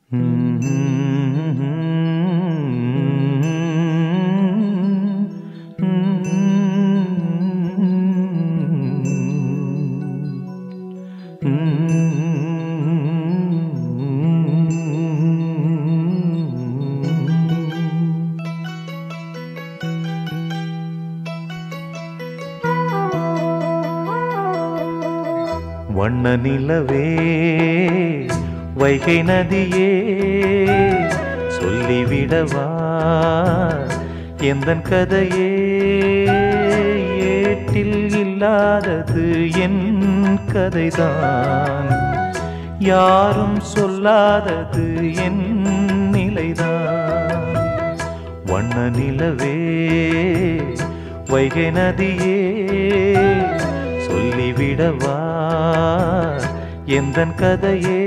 வண்ண நிலவே வைகை நதியே சொல்லிவிடவா எந்தன் கதையே ஏட்டில் இல்லாதது என் கதைதான் யாரும் சொல்லாதது என் நிலைதான் வண்ண நிலவே வைகை நதியே சொல்லிவிடவா எந்தன் கதையே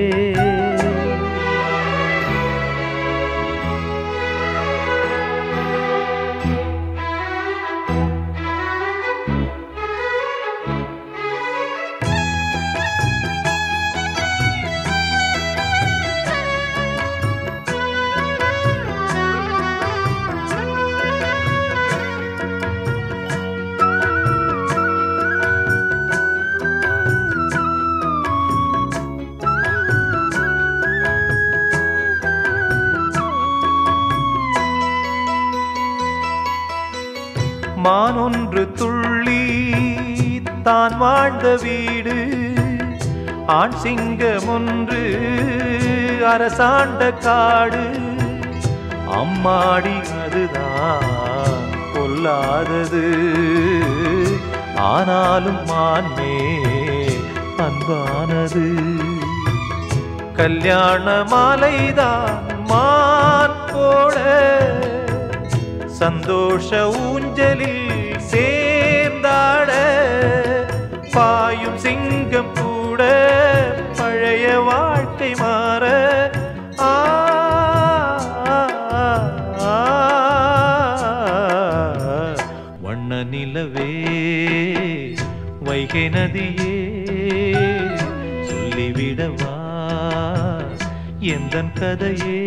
மானொன்று துள்ளி தான் வாழ்ந்த வீடு ஆண் சிங்கம் ஒன்று அரசாண்ட காடு அம்மாடி அதுதான் கொல்லாதது ஆனாலும் மான்மே அன்பானது கல்யாண மாலைதான் மான் போட சந்தோஷ ஊஞ்சலில் சேர்ந்தாட பாயும் சிங்கம் கூட பழைய வாழ்க்கை மாற ஆ, ஆ, ஆ, வண்ண நிலவே வைகை நதியே சொல்லிவிடவா எந்தன் கதையே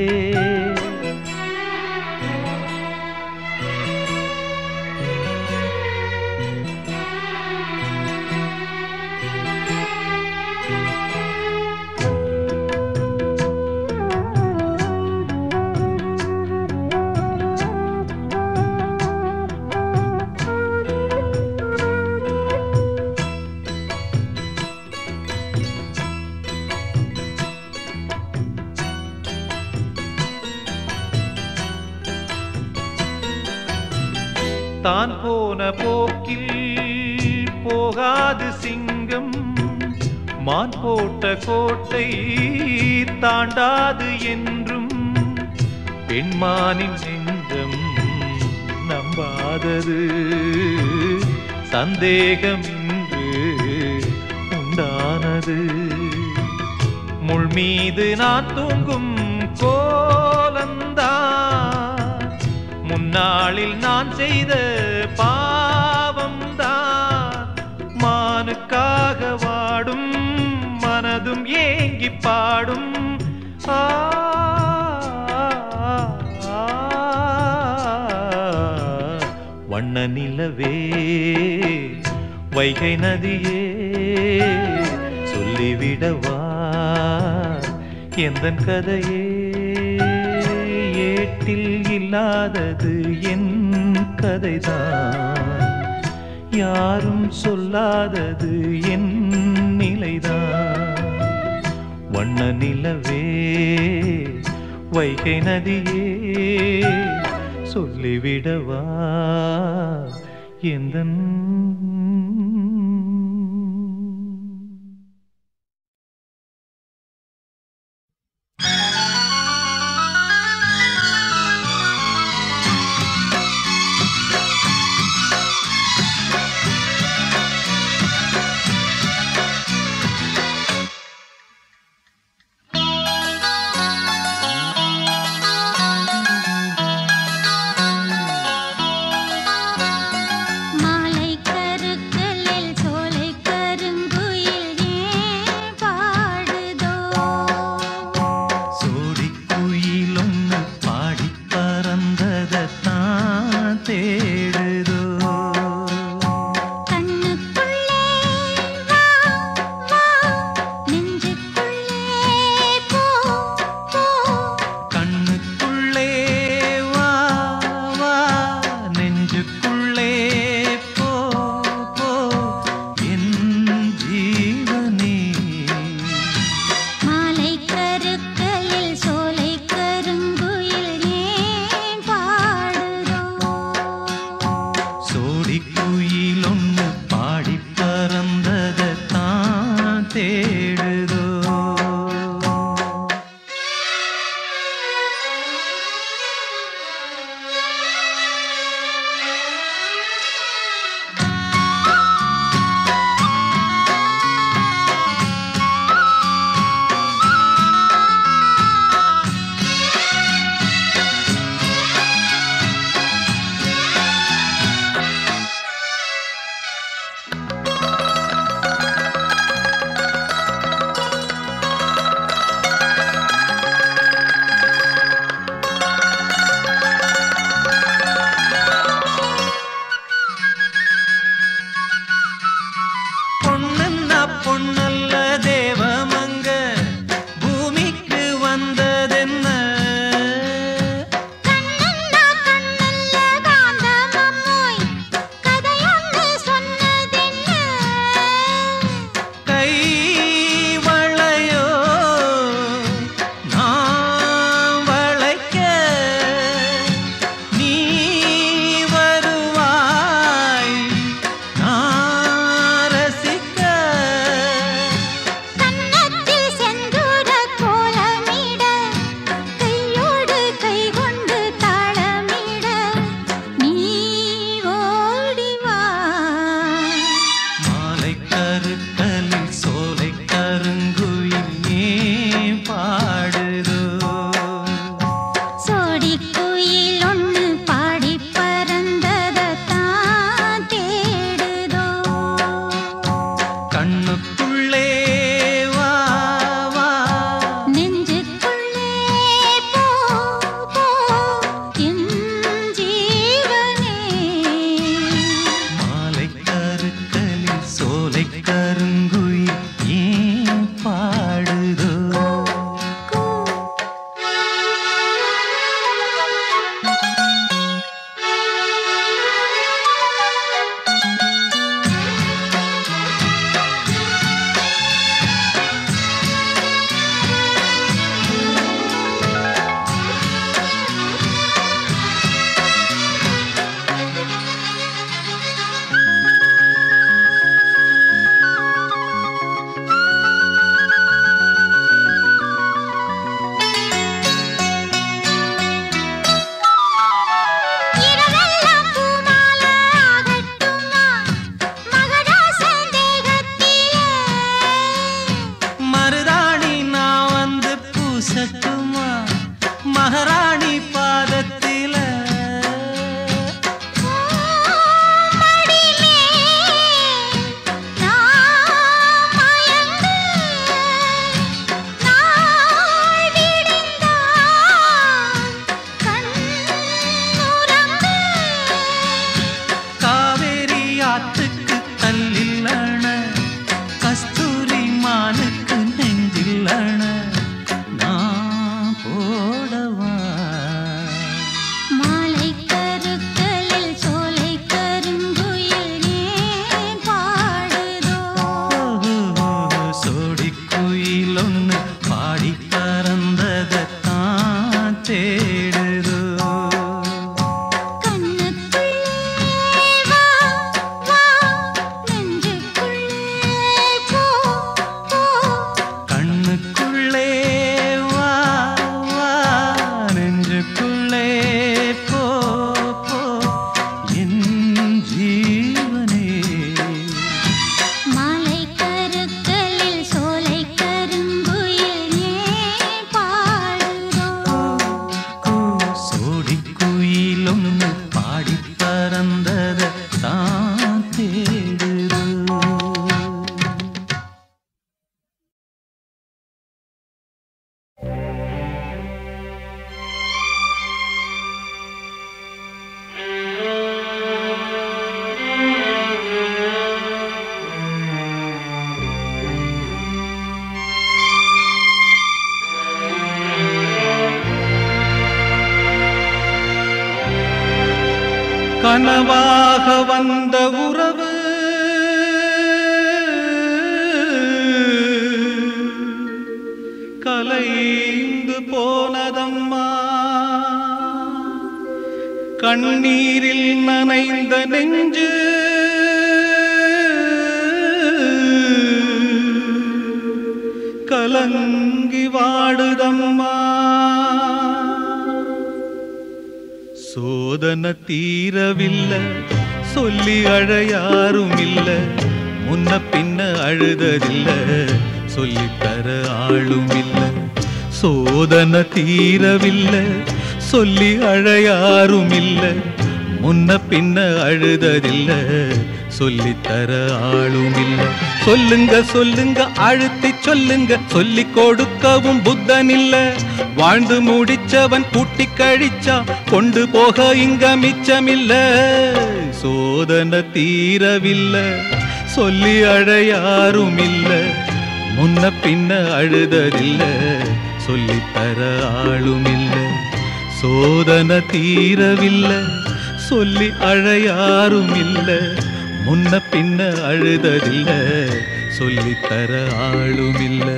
தான் போன போக்கில் போகாது சிங்கம் மான் போட்ட கோட்டை தாண்டாது என்றும் பெண்மானின் நெஞ்சம் நம்பாதது சந்தேகம் இன்று உண்டானது முள் மீது நான் தூங்கும் கோலந்தான் முன்னாளில் நான் செய்த பாவம்தான் மானுக்காக வாடும் மனதும் ஏங்கி பாடும் ஆ, ஆ, வண்ண நிலவே வைகை நதியே சொல்லிவிடவா எந்தன் கதையே ஏட்டில் இல்லாதது என் கதைதான் யாரும் சொல்லாதது என் நிலைதான் வண்ண நிலவே வைகை நதியே சொல்லிவிடவா எந்தன் மாலைக்கரு பூசட்டுமா மகாராணி பாதத்தில மடிமே நான் மயங்க நாள் விடிந்தான் கண்ணுறங்க காவேரி ஆத்துக்கு தல்லில்லண கஸ்தூரி மானுக்கு நெஞ்சில்லண நான் போடவா மாலை கருக்கலில் சோலை கருங்குயில் ஏன் பாடுதோ சோடி குயில் ஒன்று பாடி பறந்ததான் தேடுதோ கண்ணுக்குள்ளே வா வா நெஞ்சுக்குள்ளே போ போ கண்ணுக்குள்ளே வா வா நெஞ்சுக்குள்ளே போ போ என் ஜீவனே மாலை கருக்கலில் சோலை கருங்குயில் ஏன் பாடுதோ சோடி குயிலொன்னு பாடி பறந்தத தான் தேடுதோ கனவாக வந்த உறவு கலைந்து போனதம்மா கண்ணீரில் நனைந்த நெஞ்சு கலங்கி வாடுதம்மா சோதனை தீரவில்லை சொல்லி அழ யாரும் இல்ல முன்ன பின்ன அழுததில்ல சொல்லித்தர ஆளும் இல்ல சோதனை தீரவில்லை சொல்லி அழ யாரும் இல்ல முன்ன பின்ன அழுததில்ல சொல்லித்தர ஆளும் இல்ல சொல்லுங்க சொல்லுங்க அழுத்தி சொல்லுங்க சொல்லி கொடுக்கவும் புத்தன் இல்ல வாழ்ந்து முடிச்சவன் கூட்டி கழிச்சா கொண்டு போக இங்க மிச்சமில்ல சோதனை தீரவில்லை சொல்லி அழ யாரும் இல்ல முன்ன பின்ன அழுததில்ல சொல்லித்தர ஆளும் இல்ல சோதனை தீரவில்லை சொல்லி அழ யாரும் இல்ல முன்ன பின்ன அழுததில்ல சொல்லித்தர ஆளும் இல்லை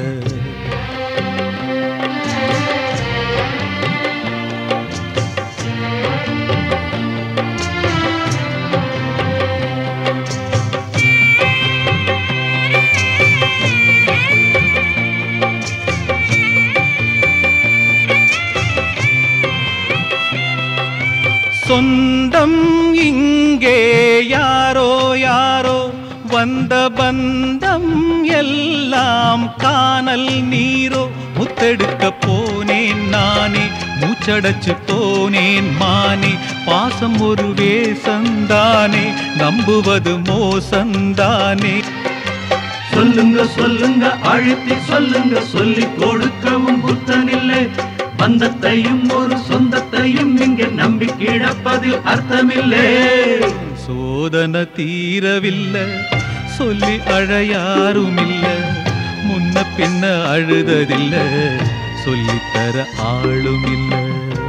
சொந்தம் இங்கே யாரோ யாரோ வந்த பந்தம் எல்லாம் காணல் நீரோ முத்தெடுக்க போனேன் நானே மூச்சடைச்சு போனேன் மானே பாசம் ஒரு வேசந்தானே நம்புவது மோசந்தானே சொல்லுங்க சொல்லுங்க அழுத்தி சொல்லுங்க சொல்லி கொடுக்கவும் புத்தனில்லை பந்தத்தையும் ஒரு சொந்தத்தையும் இங்கே நம்பி கிடப்பதில் அர்த்தமில்லை சோதனை தீரவில்லை சொல்லி அழ யாரும் இல்ல முன்ன பின்ன அழுததில்ல சொல்லித்தர ஆளும் இல்லை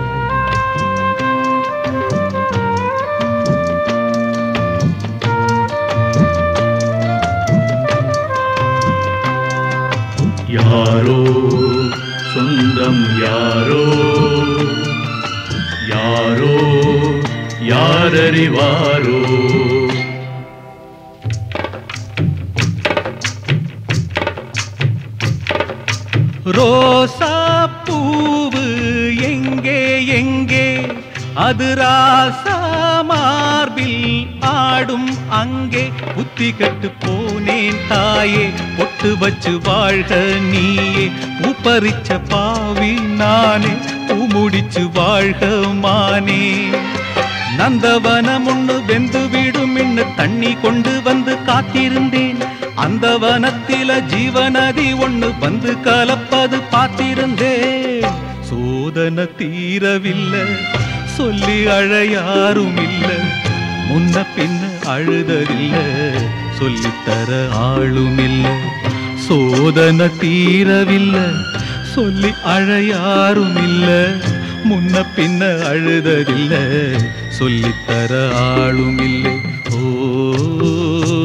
யாரோ சொந்தம் யாரோ யாரோ யாரறிவாரோ ரோசா பூவு எங்கே எங்கே அது ராசா மார்பில் ஆடும் அங்கே புத்தி கட்டு போனேன் தாயே பொட்டு வச்சு வாழ்க நீயே உப்பரிச்ச பாவி நானே பூமுடிச்சு வாழ்க மானே நந்தவனம் ஒண்ணு வெந்து விடும் இன்னு தண்ணி கொண்டு வந்து காத்திருந்தேன் அந்த வனத்தில ஜீவநதி ஒண்ணு வந்து கலப்பது பார்த்திருந்தேன் சோதனை தீரவில்லை சொல்லி அழ யாரும் இல்ல முன்ன பின்ன அழுததில்ல சொல்லித்தர ஆளும் இல்ல சோதனை தீரவில்லை சொல்லி அழ யாரும் இல்ல முன்ன பின்ன அழுததில்ல சொல்லித்தர ஆளும் இல்லை ஓ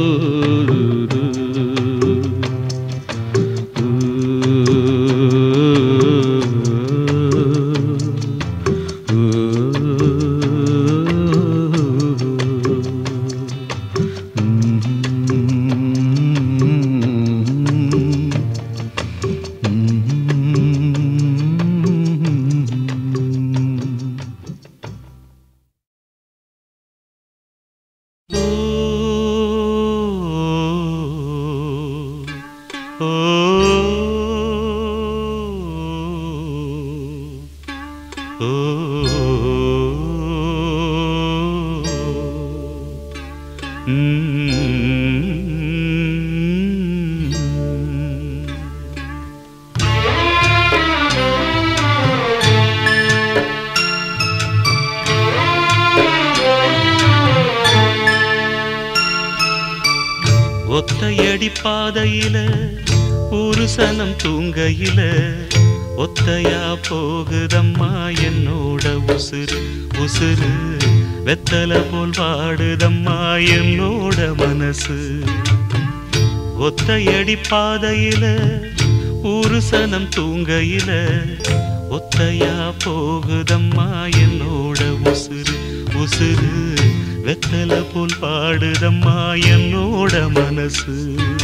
ஒத்தையடி பாதையில ஒரு சனம் தூங்கையில ஒத்தையா போகுதம்மா என்னோட உசுறு உசுறு வெத்தல போல் வாடுதம்மா என்னோட மனசு ஒத்தையடி பாதையில ஒரு சனம் தூங்கையில ஒத்தையா போகுதம்மா என்னோட உசுறு உசுறு வெத்தல போல் பாடுதம்மா என்னோட மனசு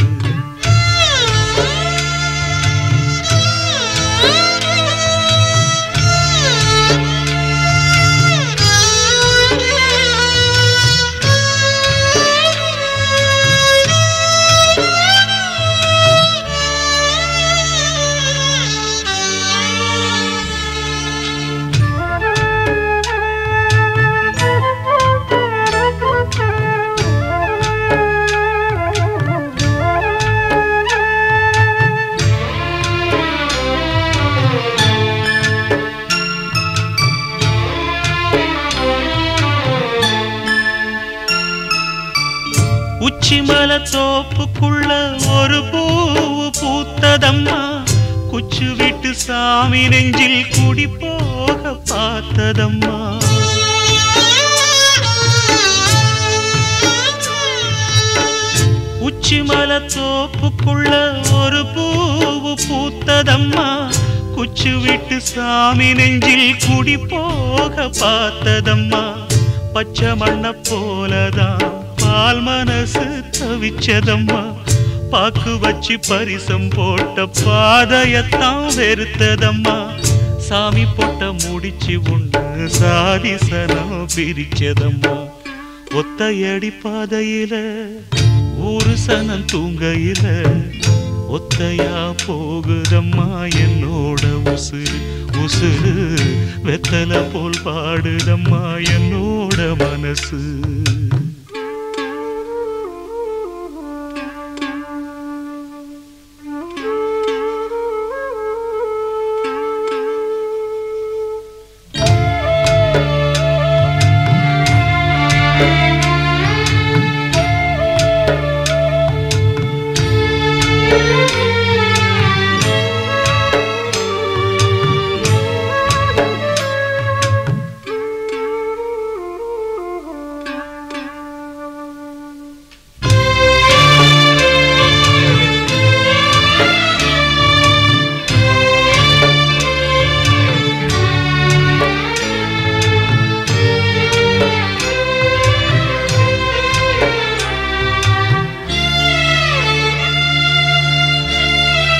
உச்சிமல தோப்புக்குள்ள ஒரு பூவு பூத்ததம்மா குச்சு விட்டு சாமி நெஞ்சில் குடி போக பார்த்ததம்மா உச்சிமல தோப்புக்குள்ள ஒரு பூவு பூத்ததம்மா குச்சு விட்டு சாமி நெஞ்சில் குடி போக பார்த்ததம்மா பச்சை மண்ண போலதான் பால் மனசு தவிச்சதம்மா பாக்கு வச்சு பரிசம் போட்ட பாதையத்தான் வெறுத்ததம்மா சாமி போட்ட முடிச்சு உண்டு சாதி சனம் பிரிச்சதம்மா ஒத்தையடி பாதையில ஒரு சனம் தூங்கையில ஒத்தையா போகுதம்மா என்னோட உசுறு உசுறு வெத்தல போல் பாடுதம்மா என்னோட மனசு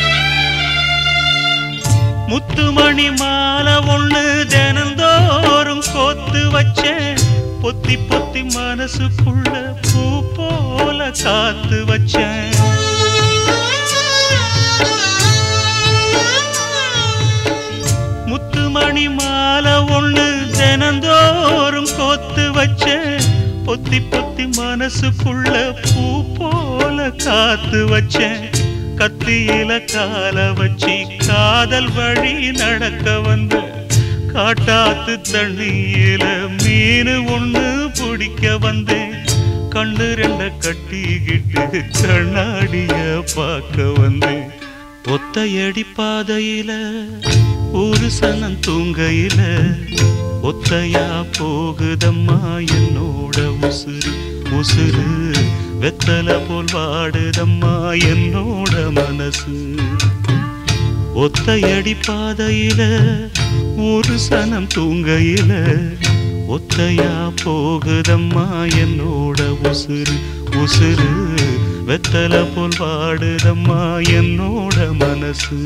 முத்துமணி மாலை ஒண்ணு தினந்தோறும் தினந்தோறும் கோத்து வச்சேன் பொத்தி பொத்தி மனசுக்குள்ள பூ போல காத்து வச்சேன் முத்துமணி மாலை ஒண்ணு தினந்தோறும் கோத்து வச்சேன் பொத்தி பொத்தி மனசுக்குள்ள பூ போல காத்து வச்சேன் கத்தியில கால வச்சு காதல் வழி நடக்க வந்த காட்டாத்து தண்ணியில மீன் ஒண்ணு பிடிக்க வந்தேன் கண்ணு ரெண்ட கட்டிக்கிட்டு கண்ணாடிய பார்க்க வந்தேன் ஒத்தையடி பாதையில ஒரு சனம் தூங்கையில ஒத்தையா போகுதம்மா என்னோட உசுறு உசுறு வெத்தல போல் வாடுதம்மா என்னோட மனசு ஒத்தையடி பாதையில ஒரு சனம் தூங்கையில ஒத்தையா போகுதம்மா என்னோட உசுறு உசுறு வெத்தல போல் வாடுதம்மா என்னோட மனசு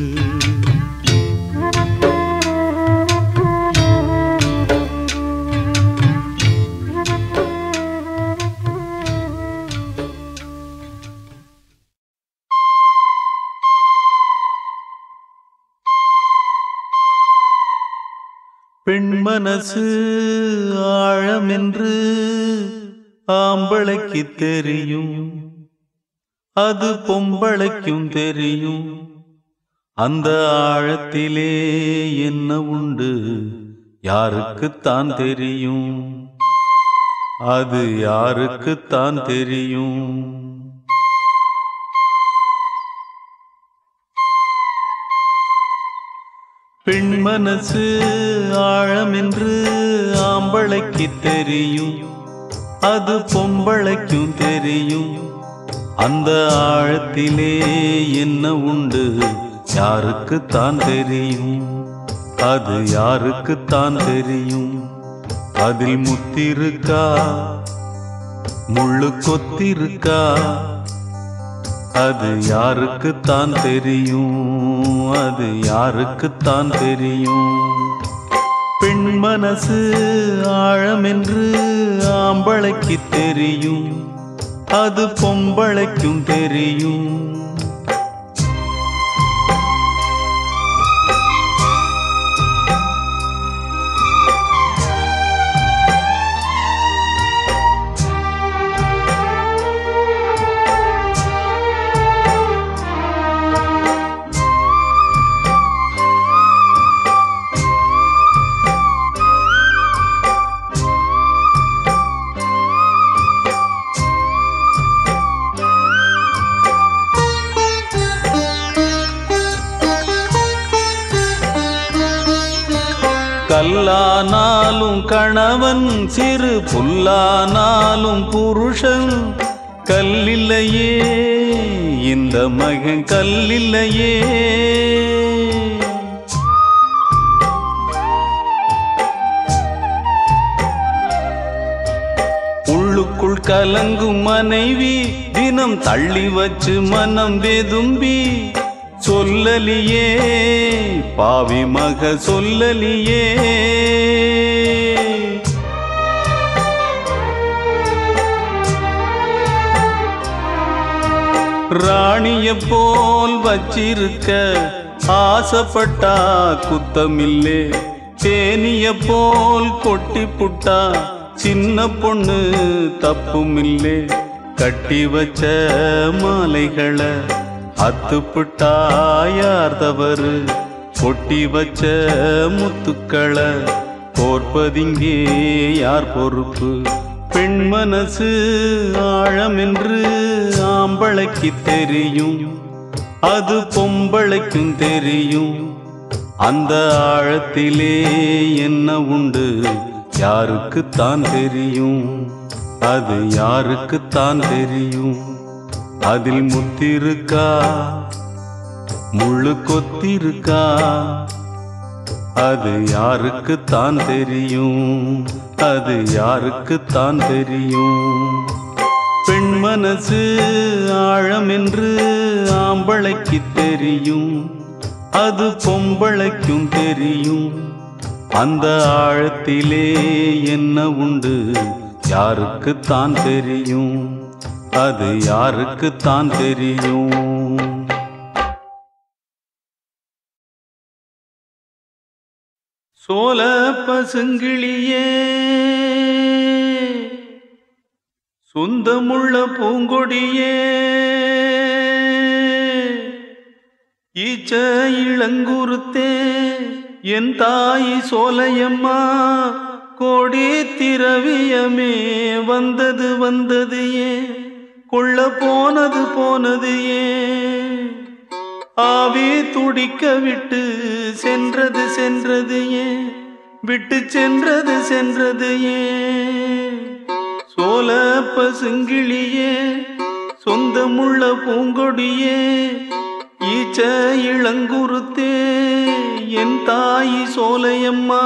பெண் மனசு ஆழமென்று ஆம்பளைக்கு தெரியும் அது பொம்பளைக்கும் தெரியும் அந்த ஆழத்திலே என்ன உண்டு யாருக்குத்தான் தெரியும் அது யாருக்குத்தான் தெரியும் பெண் மனசு ஆழமென்று ஆம்பளைக்கு தெரியும் அது பொம்பளைக்கும் தெரியும் அந்த ஆழத்திலே என்ன உண்டு யாருக்குத்தான் தெரியும் அது யாருக்குத்தான் தெரியும் அதில் முத்திருக்கா முள்ளு கொத்திருக்கா அது யாருக்குத்தான் தெரியும் அது யாருக்குத்தான் தெரியும் பெண் மனசு ஆழமென்று ஆம்பளைக்கு தெரியும் அது பொம்பளைக்கும் தெரியும் கல்லானாலும் கணவன் சிறு புல்லானாலும் புருஷன் கல்லில்லையே இந்த மகன் கல்லில்லையே உள்ளுக்குள் கலங்கும் மனைவி தினம் தள்ளி வச்சு மனம் வெதும்பி சொல்லலியே பாவி மக சொல்லலியே ராணிய போல் வச்சிருக்க ஆசைப்பட்டா குத்தமில்லே தேனிய போல் கொட்டி புட்டா சின்ன பொண்ணு தப்புமில்லே கட்டி வச்ச மாலைகளை அத்துப்புட்டா யார் தவறு கொட்டி வச்ச முத்துக்களை கோர்ப்பதிங்கே யார் பொறுப்பு பெண் மனசு ஆழமென்று ஆம்பளைக்கு தெரியும் அது பொம்பளைக்கும் தெரியும் அந்த ஆழத்திலே என்ன உண்டு யாருக்குத்தான் தெரியும் அது யாருக்குத்தான் தெரியும் அதில் முத்திருக்கா முள்ளு கொத்திருக்கா அது யாருக்குத்தான் தெரியும் அது யாருக்குத்தான் தெரியும் பெண் மனசு ஆழம் என்று ஆம்பளைக்கு தெரியும் அது பொம்பளைக்கும் தெரியும் அந்த ஆழத்திலே என்ன உண்டு யாருக்குத்தான் தெரியும் அது யாருக்குத்தான் தெரியும் சோல பசுங்கிளியே சொந்தமுள்ள பூங்கொடியே ஈச்ச இளங்குருத்தே என் தாய் சோலையம்மா கோடி திரவியமே வந்தது வந்தது ஏன் கொள்ள போனது போனது ஏன் ஆவி துடிக்க விட்டு சென்றது சென்றது ஏன் விட்டு சென்றது சென்றது ஏன் சோல பசுங்கிளியே சொந்தமுள்ள பூங்கொடியே ஈச்ச இளங்குருத்தே என் தாய் சோலையம்மா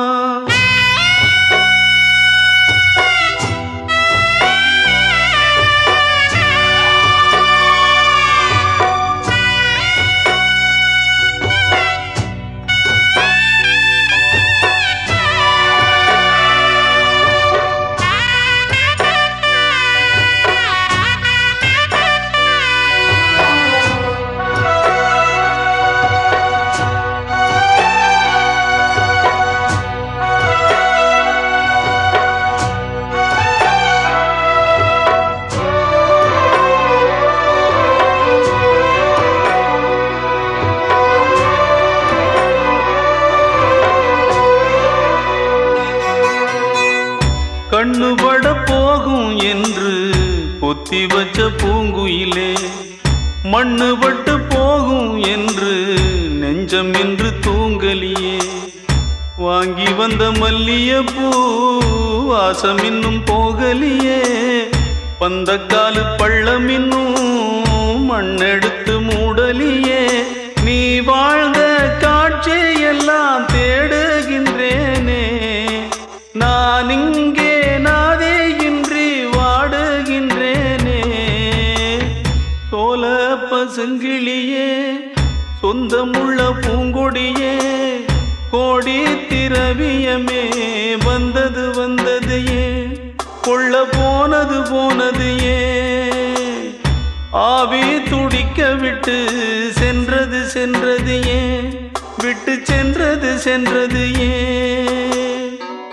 கண்ணுபட போகும் என்று பொத்தி வச்ச பூங்குயிலே மண்ணுபட்டு போகும் என்று நெஞ்சம் என்று தூங்கலியே வாங்கி வந்த மல்லியப்பூ வாசம் இன்னும் போகலியே பந்தக்காலு பள்ளம் இன்னும் மண்ணெடுத்து மூடலியே நீ வாழ்ந்த காட்சியெல்லாம் தேடுகின்றேனே நான் இங்கே நாதேயின்றி வாடுகின்றேனே சோல பசுங்கிளியே சொந்தமுள்ள பூங்கொடியே கோடி திரவியமே வந்தது வந்தது ஏன் கொள்ள போனது போனது ஏன் ஆவி துடிக்க விட்டு சென்றது சென்றது ஏன் விட்டு சென்றது சென்றது ஏன்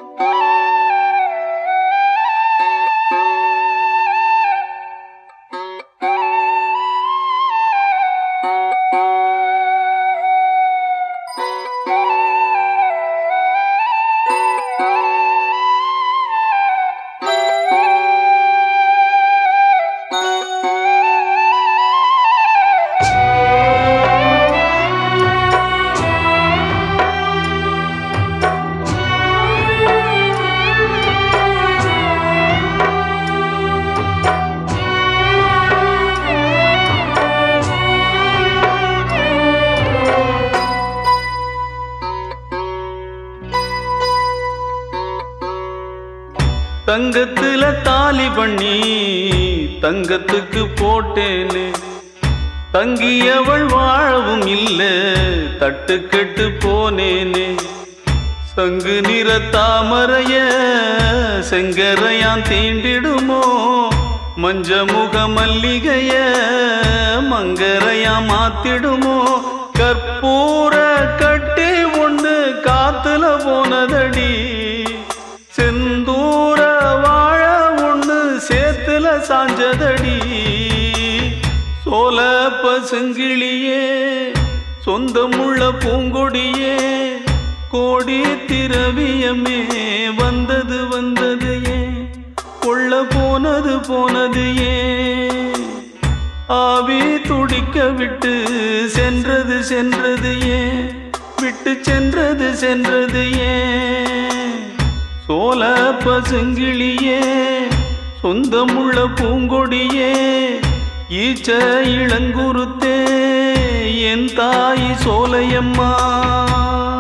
தங்கத்துல தாலி பண்ணி தங்கத்துக்கு போட்டேனே தங்கியவள் வாழவும் இல்ல தட்டு கெட்டு போனேனே சங்கு நிற தாமரைய செங்கரையான் தீண்டிடுமோ மஞ்ச முக மல்லிகைய மங்கரையா மாத்திடுமோ கற்பூர கட்டி ஒண்ணு காத்துல போனதடி செந்தூர வாழ ஒண்ணு சேத்துல சாஞ்சதடி சோல பசுங்கிளியே சொந்தமுள்ள பூங்கொடியே கோடி திரவியமே வந்தது வந்தது ஏன் கொள்ள போனது போனது ஏன் ஆவி துடிக்க விட்டு சென்றது சென்றது ஏன் விட்டு சென்றது சென்றது ஏன் சோல பசுங்கிளியே சொந்தமுள்ள பூங்கொடியே ஈச்ச இளங்குருத்தே என் தாய் சோலையம்மா